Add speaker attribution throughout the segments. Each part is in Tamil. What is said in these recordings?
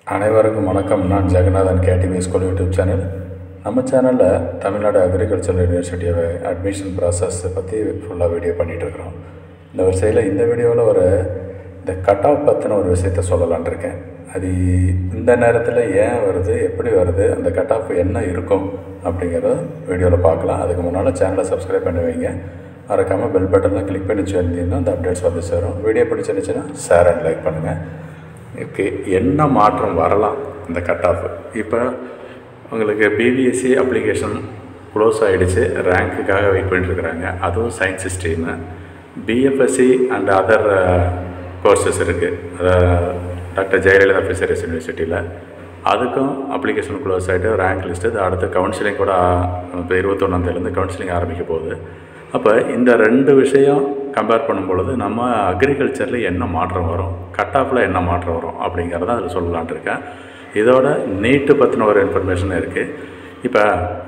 Speaker 1: அனைவருக்கும் வணக்கம் நான் Jeganathan KTV school YouTube channel நம்ம சேனலில் தமிழ்நாடு அக்ரிகல்ச்சரல் யூனிவர்சிட்டியோட அட்மிஷன் ப்ராசஸ் பற்றி ஃபுல்லாக வீடியோ பண்ணிகிட்ருக்குறோம் இந்த வரிசையில் இந்த வீடியோவில் ஒரு இந்த கட் ஆஃப் பற்றின ஒரு விஷயத்த சொல்லலான் இருக்கேன் அது இந்த நேரத்தில் ஏன் வருது எப்படி வருது அந்த கட் ஆஃப் என்ன இருக்கும் அப்படிங்கிறத வீடியோவில் பார்க்கலாம் அதுக்கு முன்னால் சேனலை சப்ஸ்கிரைப் பண்ணி வைங்க மறக்காமல் பெல் பட்டனில் கிளிக் பண்ணி வச்சுருந்தீங்கன்னா அந்த அப்டேட்ஸ் வந்து சேரும் வீடியோ பிடிச்சிருந்துச்சுன்னா ஷேர் அண்ட் லைக் பண்ணுங்கள் ஓகே என்ன மாற்றம் வரலாம் இந்த கட் ஆஃப் இப்போ உங்களுக்கு பிபிஎஸ்சி அப்ளிகேஷன் க்ளோஸ் ஆகிடுச்சு ரேங்க்குக்காக வெயிட் பண்ணிட்டுருக்குறாங்க அதுவும் science stream BFSc and other courses இருக்குது டாக்டர் ஜெயலலிதா ஃபிஷரிஸ் யூனிவர்சிட்டியில் அதுக்கும் அப்ளிகேஷன் க்ளோஸ் ஆகிட்டு ரேங்க் லிஸ்ட்டு இது அடுத்து கவுன்சிலிங் கூட இப்போ இருபத்தொன்னாந்தேதிலேருந்து கவுன்சிலிங் ஆரம்பிக்க போகுது அப்போ இந்த ரெண்டு விஷயம் கம்பேர் பண்ணும் பொழுது நம்ம அக்ரிகல்ச்சரில் என்ன மாற்றம் வரும் கட் ஆஃபில் என்ன மாற்றம் வரும் அப்படிங்கிறத அதில் சொல்லலான்ட்டு இருக்கேன் இதோட நீட்டு பற்றின ஒரு இன்ஃபர்மேஷன் இருக்குது இப்போ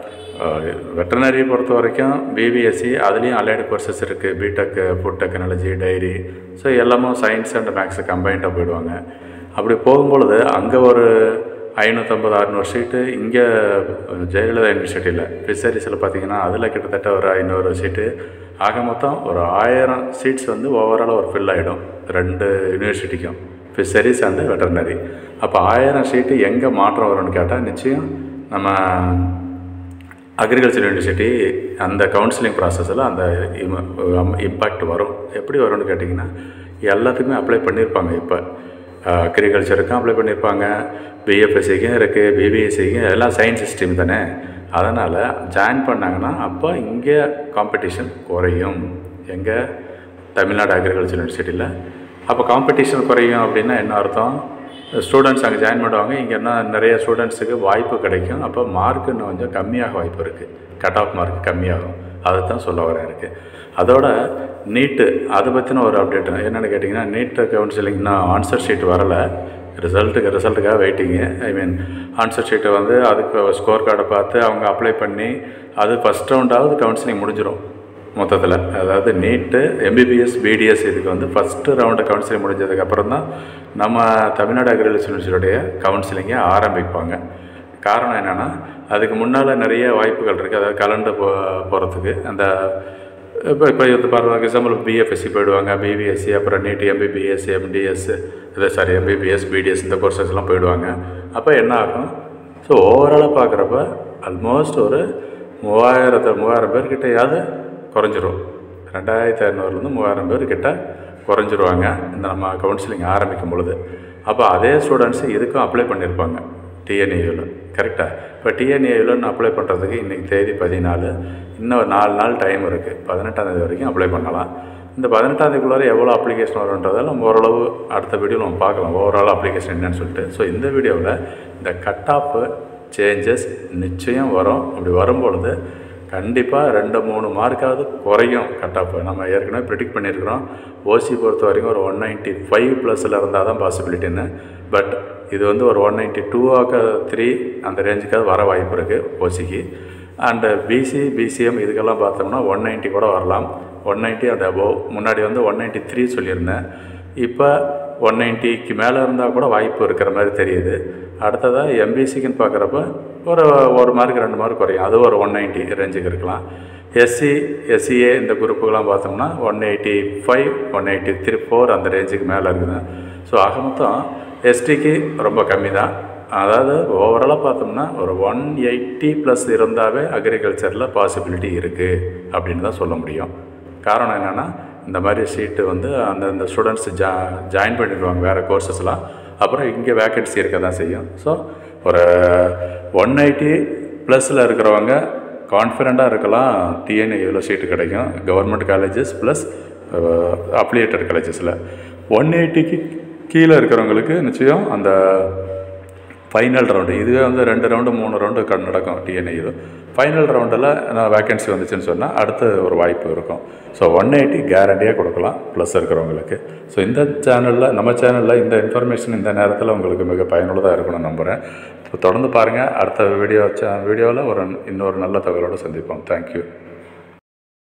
Speaker 1: வெட்டனரி பொறுத்த வரைக்கும் பிபிஎஸ்சி அதுலேயும் அலைடு கோர்சஸ் இருக்குது BTech food technology dairy so எல்லாமும் சயின்ஸ் அண்ட் மேக்ஸ் கம்பைண்டாக போயிடுவாங்க அப்படி போகும்பொழுது அங்கே ஒரு ஐநூற்றம்பது அறுநூறு சீட்டு இங்கே ஜெயலலிதா யூனிவர்சிட்டியில் ஃபிஷரிஸில் பார்த்தீங்கன்னா அதில் கிட்டத்தட்ட ஒரு ஐநூறு சீட்டு ஆக மொத்தம் ஒரு ஆயிரம் சீட்ஸ் வந்து ஓவராலாக ஒரு ஃபில் ஆகிடும் ரெண்டு யூனிவர்சிட்டிக்கும் ஃபிஷரிஸ் அண்டு வெட்டர்னரி அப்போ ஆயிரம் சீட்டு எங்கே மாற்றம் வரும்னு கேட்டால் நிச்சயம் நம்ம அக்ரிகல்ச்சர் யூனிவர்சிட்டி அந்த கவுன்சிலிங் ப்ராசஸில் அந்த இம்பேக்ட் வரும் எப்படி வரும்னு கேட்டிங்கன்னா எல்லாத்துக்குமே அப்ளை பண்ணியிருப்பாங்க இப்போ அக்ரிகல்ச்சருக்கும் அப்ளை பண்ணியிருப்பாங்க பிஎஃப்எஸ்சிக்கும் இருக்குது பிபிஎஸ்சிக்கும் எல்லாம் சயின்ஸ் ஸ்ட்ரீம் தானே அதனால் ஜாயின் பண்ணாங்கன்னா அப்போ இங்கே காம்படிஷன் குறையும் எங்கே தமிழ்நாடு அக்ரிகல்ச்சர் யூனிவர்சிட்டியில் அப்போ காம்படிஷன் குறையும் அப்படின்னா என்ன அர்த்தம் ஸ்டூடெண்ட்ஸ் அங்கே ஜாயின் பண்ணுவாங்க இங்கே என்ன நிறைய ஸ்டூடெண்ட்ஸுக்கு வாய்ப்பு கிடைக்கும் அப்போ மார்க் இன்னும் கொஞ்சம் கம்மியாக வாய்ப்பு இருக்குது கட் ஆஃப் மார்க் கம்மியாகும் அதை தான் சொல்ல வரேன் இருக்குது அதோட நீட்டு அதை பற்றின ஒரு அப்டேட் என்னென்னு கேட்டிங்கன்னா நீட்டு கவுன்சிலிங் இன்னும் ஆன்சர் ஷீட் வரலை ரிசல்ட்டுக்கு ரிசல்ட்டுக்காக வெயிட்டிங்கு ஐ மீன் ஆன்சர் ஷீட்டை வந்து அதுக்கு ஸ்கோர் கார்டை பார்த்து அவங்க அப்ளை பண்ணி அது ஃபஸ்ட் ரவுண்டாவது கவுன்சிலிங் முடிஞ்சிடும் மொத்தத்தில் அதாவது நீட்டு எம்பிபிஎஸ் பிடிஎஸ் இதுக்கு வந்து ஃபஸ்ட்டு ரவுண்டு கவுன்சிலிங் முடிஞ்சதுக்கப்புறம் தான் நம்ம தமிழ்நாடு அக்ரிகல்ச்சர் யூனிவர்சிட்டியோடைய கவுன்சிலிங்கை ஆரம்பிப்பாங்க காரணம் என்னென்னா அதுக்கு முன்னால் நிறைய வாய்ப்புகள் இருக்குது அதாவது கலந்து போ போகிறதுக்கு அந்த இப்போ இப்போ இது பாருங்க எக்ஸாம்பிள் பிஎஃப்எஸ்சி போயிடுவாங்க பிபிஎஸ்சி அப்புறம் நீட் எம்பிபிஎஸ் எம்டிஎஸ் இது சாரி எம்பிபிஎஸ் பிடிஎஸ் இந்த கோர்சஸ்லாம் போயிடுவாங்க அப்போ என்ன ஆகும் ஸோ ஓவராலாக பார்க்குறப்ப ஆல்மோஸ்ட் ஒரு மூவாயிரத்து மூவாயிரம் பேர்கிட்டையாவது குறைஞ்சிரும் ரெண்டாயிரத்தி ஐநூறுலேருந்து மூவாயிரம் பேர் கிட்ட குறைஞ்சிருவாங்க இந்த நம்ம கவுன்சிலிங் ஆரம்பிக்கும் பொழுது அப்போ அதே ஸ்டூடெண்ட்ஸு இதுக்கும் அப்ளை பண்ணியிருப்பாங்க டிஎன்ஏயூவில் கரெக்டாக இப்போ டிஎன்ஏயூவில் அப்ளை பண்ணுறதுக்கு இன்றைக்கி தேதி பதினாலு இன்னும் நாலு நாள் டைம் இருக்குது பதினெட்டாந்தேதி வரைக்கும் அப்ளை பண்ணலாம் இந்த பதினெட்டாந்தேதிக்குள்ளார எவ்வளோ அப்ளிகேஷன் வரும்ன்றதை நம்ம ஓரளவு அடுத்த வீடியோவில் நம்ம பார்க்கலாம் ஓவரால் அப்ளிகேஷன் என்னன்னு சொல்லிட்டு ஸோ இந்த வீடியோவில் இந்த கட் ஆஃப் சேஞ்சஸ் நிச்சயம் வரும் அப்படி வரும்பொழுது கண்டிப்பாக ரெண்டு மூணு மார்க்காவது குறையும் கட் ஆஃப் நம்ம ஏற்கனவே ப்ரிடிக்ட் பண்ணியிருக்கிறோம் ஓசி பொறுத்த வரைக்கும் ஒரு ஒன் நைன்ட்டி ஃபைவ் ப்ளஸில் இருந்தால் தான் பாசிபிலிட்டின்னு பட் இது வந்து ஒரு ஒன் நைன்ட்டி டூவாக்க த்ரீ அந்த ரேஞ்சுக்காவது வர வாய்ப்பு இருக்குது ஓசிக்கு அண்டு பிசி பிசிஎம் இதுக்கெல்லாம் பார்த்தோம்னா ஒன் நைன்ட்டி கூட வரலாம் ஒன் நைன்ட்டி அண்ட் அபோவ் முன்னாடி வந்து ஒன் நைன்ட்டி த்ரீ சொல்லியிருந்தேன் இப்போ ஒன் நைன்ட்டிக்கு மேலே இருந்தால் கூட வாய்ப்பு இருக்கிற மாதிரி தெரியுது அடுத்ததாக எம்பிசிக்குன்னு பார்க்குறப்ப ஒரு ஒரு மார்க் ரெண்டு மார்க் குறையும் அது ஒரு ஒன் நைன்ட்டி ரேஞ்சுக்கு இருக்கலாம் எஸ்சி எஸ்சிஏ இந்த குரூப்புக்கெலாம் பார்த்தோம்னா one eighty five one eighty three four அந்த ரேஞ்சுக்கு மேலே இருக்குது ஸோ ஆக மொத்தம் எஸ்டிக்கு ரொம்ப கம்மி தான் அதாவது ஓவராலாக பார்த்தோம்னா ஒரு ஒன் எயிட்டி ப்ளஸ் இருந்தாவே அக்ரிகல்ச்சரில் பாசிபிலிட்டி இருக்குது அப்படின்னு தான் சொல்ல முடியும் காரணம் என்னென்னா இந்த மாதிரி சீட்டு வந்து அந்தந்த ஸ்டூடெண்ட்ஸ் ஜா ஜாயின் பண்ணிடுவாங்க வேறு கோர்சஸ்லாம் அப்புறம் இங்கே வேக்கன்சி இருக்க தான் செய்யும் ஸோ ஒரு ஒன் எயிட்டி ப்ளஸில் இருக்கிறவங்க கான்ஃபிடண்ட்டாக இருக்கலாம் டிஎன்ஏ இவ்வளோ சீட்டு கிடைக்கும் கவர்மெண்ட் காலேஜஸ் ப்ளஸ் அப்ளியேட்டட் காலேஜஸில் ஒன் எயிட்டிக்கு கீழே இருக்கிறவங்களுக்கு நிச்சயம் அந்த ஃபைனல் ரவுண்டு இதுவே வந்து ரெண்டு ரவுண்டு மூணு ரவுண்டு க நடக்கும் டிஎன்ஏ இது ஃபைனல் ரவுண்டில் வேக்கன்சி வந்துச்சுன்னு சொன்னால் அடுத்து ஒரு வாய்ப்பு இருக்கும் ஸோ ஒன் எயிட்டி கேரண்டியாக கொடுக்கலாம் ப்ளஸ் இருக்கிறவங்களுக்கு ஸோ இந்த சேனலில் நம்ம சேனலில் இந்த இன்ஃபர்மேஷன் இந்த நேரத்தில் உங்களுக்கு மிக பயனுள்ளதாக இருக்கணும்னு நம்புகிறேன் ஸோ தொடர்ந்து பாருங்கள் அடுத்த வீடியோ வீடியோவில் ஒரு இன்னொரு நல்ல தகவலோடு சந்திப்போம் தேங்க்யூ